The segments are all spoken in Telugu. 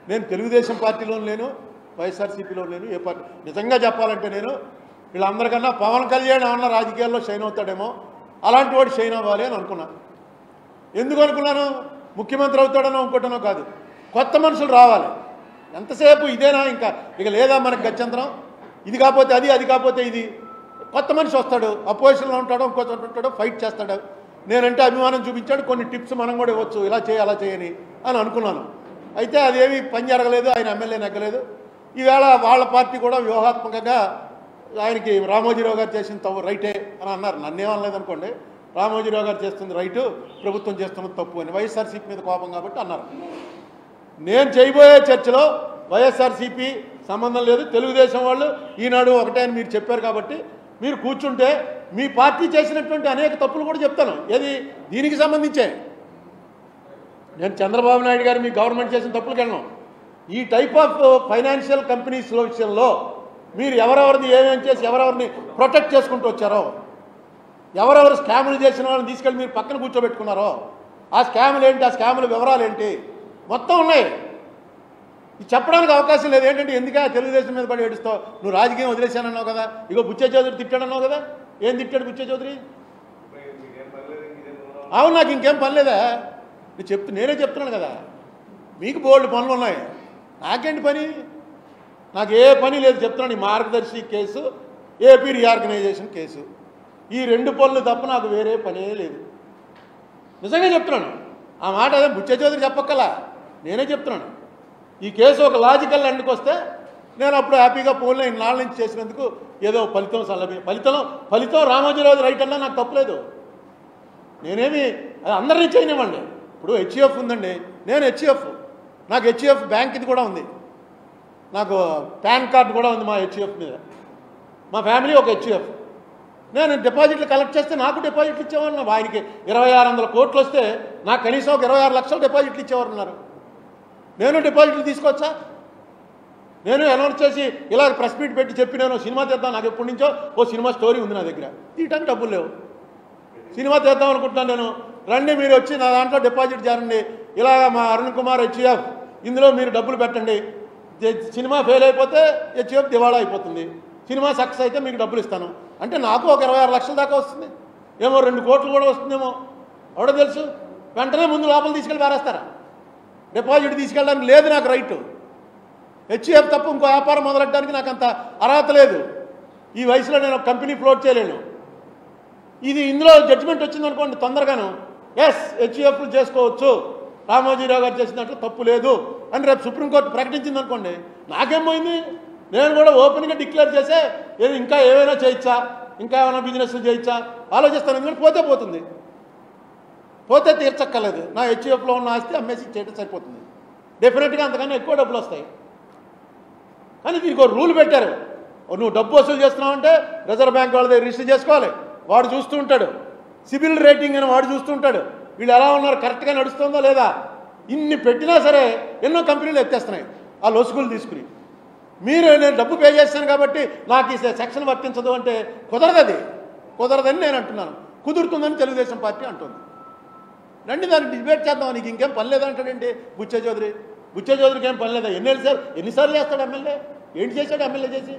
నేను తెలుగుదేశం పార్టీలో లేను వైఎస్ఆర్సీపీలో లేను ఏ పార్టీ నిజంగా చెప్పాలంటే నేను వీళ్ళందరికన్నా పవన్ కళ్యాణ్ ఏమన్నా రాజకీయాల్లో షైన్ అవుతాడేమో అలాంటి వాడు షైన్ అవ్వాలి అని అనుకున్నా ఎందుకు అనుకున్నాను ముఖ్యమంత్రి అవుతాడనో ఇంకోటనో కాదు కొత్త మనుషులు రావాలి ఎంతసేపు ఇదేనా ఇంకా ఇక లేదా మనకు గత్యంతరం ఇది కాకపోతే అది అది కాకపోతే ఇది కొత్త మనిషి వస్తాడు అపోజిషన్లో ఉంటాడు ఇంకో చోట ఉంటాడు ఫైట్ చేస్తాడు నేనంటే అభిమానం చూపించాడు కొన్ని టిప్స్ మనం కూడా ఇవ్వచ్చు ఇలా చేయి అలా చేయని అని అనుకున్నాను అయితే అదేమి పని జరగలేదు ఆయన ఎమ్మెల్యే నెగ్గలేదు ఈవేళ వాళ్ళ పార్టీ కూడా వ్యూహాత్మకంగా ఆయనకి రామోజీరావు గారు చేసిన తప్పు రైటే అని అన్నారు నన్నేమనలేదు అనుకోండి రామోజీరావు గారు చేస్తుంది రైటు ప్రభుత్వం చేస్తున్నది తప్పు అని వైఎస్ఆర్సీపీ మీద కోపం కాబట్టి అన్నారు నేను చేయబోయే చర్చలో వైఎస్ఆర్సీపీ సంబంధం లేదు తెలుగుదేశం వాళ్ళు ఈనాడు ఒకటే అని మీరు చెప్పారు కాబట్టి మీరు కూర్చుంటే మీ పార్టీ చేసినటువంటి అనేక తప్పులు కూడా చెప్తాను ఏది దీనికి సంబంధించే నేను చంద్రబాబు నాయుడు గారు మీ గవర్నమెంట్ చేసిన తప్పులకు వెళ్ళను ఈ టైప్ ఆఫ్ ఫైనాన్షియల్ కంపెనీస్ విషయంలో మీరు ఎవరెవరిని ఏమేం చేసి ఎవరెవరిని ప్రొటెక్ట్ చేసుకుంటూ వచ్చారో ఎవరెవరు స్కాములు చేసిన వాళ్ళని తీసుకెళ్ళి మీరు పక్కన కూర్చోబెట్టుకున్నారో ఆ స్కాములు ఏంటి ఆ స్కాముల వివరాలు ఏంటి మొత్తం ఉన్నాయి ఇది చెప్పడానికి అవకాశం లేదు ఏంటంటే ఎందుక తెలుగుదేశం మీద పడి ఏడుస్తావు నువ్వు రాజకీయం వదిలేశానన్నావు కదా ఇగో బుచ్చే చౌదరి తిట్టాడన్నావు కదా ఏం తిట్టాడు బుచ్చే చౌదరి అవును నాకు ఇంకేం పని లేదా నేను చెప్తు నేనే చెప్తున్నాను కదా మీకు బోల్డ్ పనులు ఉన్నాయి నాకేంటి పని నాకు ఏ పని లేదు చెప్తున్నాను ఈ మార్గదర్శి కేసు ఏపీ రీఆర్గనైజేషన్ కేసు ఈ రెండు పనులు తప్ప నాకు వేరే పనే లేదు నిజంగా చెప్తున్నాను ఆ మాట అదే బుచ్చే చౌదరి చెప్పక్కలా నేనే చెప్తున్నాను ఈ కేసు ఒక లాజికల్ ఎండ్కి వస్తే నేను అప్పుడు హ్యాపీగా ఫోన్లో ఇన్నాళ్ళ నుంచి చేసినందుకు ఏదో ఫలితం సల్లబి ఫలితం ఫలితం రామోజీరావు రైట్ అన్నా నాకు తప్పలేదు నేనేమి అది అందరినీ చేయనివ్వండి ఇప్పుడు హెచ్ఈఎఫ్ ఉందండి నేను హెచ్ఈఎఫ్ నాకు హెచ్ఈఎఫ్ బ్యాంక్ ఇది కూడా ఉంది నాకు పాన్ కార్డు కూడా ఉంది మా హెచ్ఈఎఫ్ మీద మా ఫ్యామిలీ ఒక హెచ్ఈఎఫ్ నేను డిపాజిట్లు కలెక్ట్ చేస్తే నాకు డిపాజిట్లు ఇచ్చేవారు ఆయనకి ఇరవై ఆరు వందల కోట్లు వస్తే నాకు కనీసం ఒక ఇరవై ఆరు లక్షలు డిపాజిట్లు ఇచ్చేవారు ఉన్నారు నేను డిపాజిట్లు తీసుకొచ్చా నేను అనౌన్స్ చేసి ఇలా ప్రెస్ మీట్ పెట్టి చెప్పి నేను సినిమా తీద్దాం నాకు ఎప్పటి నుంచో ఓ సినిమా స్టోరీ ఉంది నా దగ్గర తీయటానికి డబ్బులు లేవు సినిమా తీద్దాం అనుకుంటున్నాను నేను రండి మీరు వచ్చి నా దాంట్లో డిపాజిట్ చేరండి ఇలా మా అరుణ్ కుమార్ హెచ్ఎఫ్ ఇందులో మీరు డబ్బులు పెట్టండి జ- సినిమా ఫెయిల్ అయిపోతే హెచ్ఎఫ్ దివాళా అయిపోతుంది సినిమా సక్సెస్ అయితే మీకు డబ్బులు ఇస్తాను అంటే నాకు ఒక ఇరవై ఆరు లక్షల దాకా వస్తుంది ఏమో రెండు కోట్లు కూడా వస్తుందేమో ఎవడో తెలుసు వెంటనే ముందు లోపల తీసుకెళ్ళి పారేస్తారా డిపాజిట్ తీసుకెళ్ళడానికి లేదు నాకు రైట్ హెచ్ఎఫ్ తప్ప ఇంకో వ్యాపారం మొదలెట్టడానికి నాకు అంత అర్హత లేదు ఈ వయసులో నేను ఒక కంపెనీ ఫ్లోట్ చేయలేను ఇది ఇందులో జడ్జిమెంట్ వచ్చింది అనుకోండి తొందరగాను ఎస్ హెచ్ఎఫ్లు చేసుకోవచ్చు రామోజీరావు గారు చేసినట్లు తప్పు లేదు అని రేపు సుప్రీంకోర్టు ప్రకటించింది అనుకోండి నాకేం పోయింది నేను కూడా ఓపెన్గా డిక్లేర్ చేసే ఏది ఇంకా ఏమైనా చేయొచ్చా ఇంకా ఏమైనా బిజినెస్ చేయొచ్చా ఆలోచిస్తాను ఎందుకంటే పోతే పోతుంది పోతే తీర్చక్కర్లేదు నా హెచ్ఎఫ్లో ఉన్న ఆస్తి అమ్మేసి చేయడం సరిపోతుంది డెఫినెట్గా అంతకన్నా ఎక్కువ డబ్బులు వస్తాయి కానీ దీనికి ఒక రూల్ పెట్టారు ఓ నువ్వు డబ్బు వసూలు చేస్తున్నావంటే రిజర్వ్ బ్యాంక్ వాళ్ళ దగ్గర రిజిస్టర్ చేసుకోవాలి వాడు చూస్తూ ఉంటాడు సిబిల్ రేటింగ్ అని వాడు చూస్తూ ఉంటాడు వీళ్ళు ఎలా ఉన్నారు కరెక్ట్గా నడుస్తుందో లేదా ఇన్ని పెట్టినా సరే ఎన్నో కంపెనీలు ఎత్తేస్తున్నాయి ఆ లొసుగులు తీసుకుని మీరు నేను డబ్బు పే చేస్తాను కాబట్టి నాకు ఈ సెక్షన్ వర్తించదు అంటే కుదరదు అది కుదరదని నేను అంటున్నాను కుదురుతుందని తెలుగుదేశం పార్టీ అంటుంది రండి దాన్ని డిబేట్ చేద్దాం నీకు ఇంకేం పని లేదంటాడండి బుచ్చే చౌదరి బుచ్చే చౌదరికి ఏం పని లేదా ఎన్నిసార్లు ఎన్నిసార్లు చేస్తాడు ఎమ్మెల్యే ఏంటి చేశాడు ఎమ్మెల్యే చేసి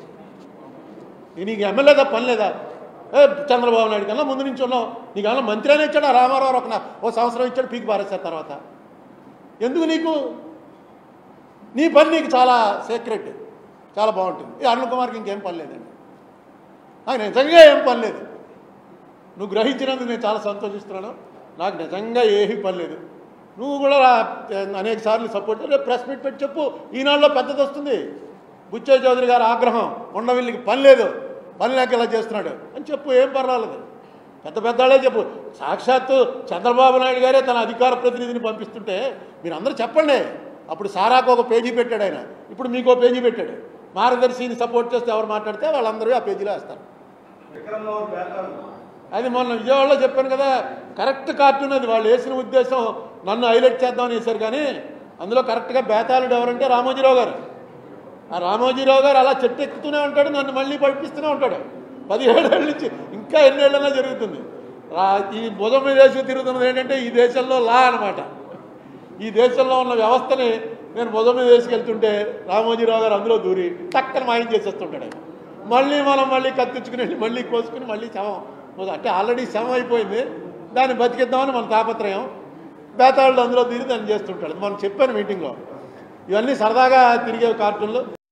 నీకు ఎమ్మెల్యే తప్ప పని లేదా ఏ చంద్రబాబు నాయుడు కన్నా ముందు నుంచి ఉన్నావు నీకు ఏమన్నా మంత్రి అని ఇచ్చాడు ఆ రామారావు ఒక నా- ఓ సంవత్సరం ఇచ్చాడు పీకి పారేశారు తర్వాత ఎందుకు నీకు నీ పని నీకు చాలా సీక్రెట్ చాలా బాగుంటుంది ఈ అరుణ్ కుమార్కి ఇంకేం పని లేదండి నాకు నిజంగా ఏం పని లేదు నువ్వు గ్రహించినందుకు నేను చాలా సంతోషిస్తున్నాను నాకు నిజంగా ఏమీ పని లేదు నువ్వు కూడా రా- అనేక సార్లు సపోర్ట్ రేపు ప్రెస్ మీట్ పెట్టి చెప్పు ఈనాడులో పెద్దది వస్తుంది బుచ్చయ్య చౌదరి గారి ఆగ్రహం ఉన్న వీళ్ళకి పని లేదు పని లేక ఇలా చేస్తున్నాడు అని చెప్పు ఏం పర్వాలేదు పెద్ద పెద్దవాళ్ళే చెప్పు సాక్షాత్తు చంద్రబాబు నాయుడు గారే తన అధికార ప్రతినిధిని పంపిస్తుంటే మీరు అందరూ చెప్పండి అప్పుడు సారాకు ఒక పేజీ పెట్టాడు ఆయన ఇప్పుడు మీకు ఒక పేజీ పెట్టాడు మార్గదర్శిని సపోర్ట్ చేస్తే ఎవరు మాట్లాడితే వాళ్ళందరూ ఆ పేజీలో వేస్తారు విక్రమరావు బేతాలు అది మొన్న విజయవాడలో చెప్పాను కదా కరెక్ట్ కార్టూన్ అది వాళ్ళు వేసిన ఉద్దేశం నన్ను హైలైట్ చేద్దామని వేశారు కానీ అందులో కరెక్ట్గా బేతాళుడు ఎవరంటే రామోజీరావు గారు ఆ రామోజీరావు గారు అలా చెట్టు ఎక్కుతూనే ఉంటాడు నన్ను మళ్ళీ పడిపిస్తూనే ఉంటాడు పదిహేడేళ్ళ నుంచి ఇంకా ఎన్నేళ్ళైనా జరుగుతుంది రా- ఈ భుజం మీద వేసుకు తిరుగుతున్నది ఏంటంటే ఈ దేశంలో లా అన్నమాట ఈ దేశంలో ఉన్న వ్యవస్థని నేను భుజం మీద వేసుకెళ్తుంటే రామోజీరావు గారు అందులో దూరి టక్కన మాయం చేసేస్తుంటాడు ఆయన. మళ్ళీ మనం మళ్ళీ కత్తించుకుని వెళ్ళి మళ్ళీ కోసుకుని మళ్ళీ శవం మొద- అంటే ఆల్రెడీ శవం అయిపోయింది దాన్ని బతికిద్దామని మన తాపత్రయం బేతాళుడు అందులో దూరి దాన్ని చేస్తుంటాడు మనం చెప్పాను మీటింగ్లో ఇవన్నీ సరదాగా తిరిగే కార్టూన్లు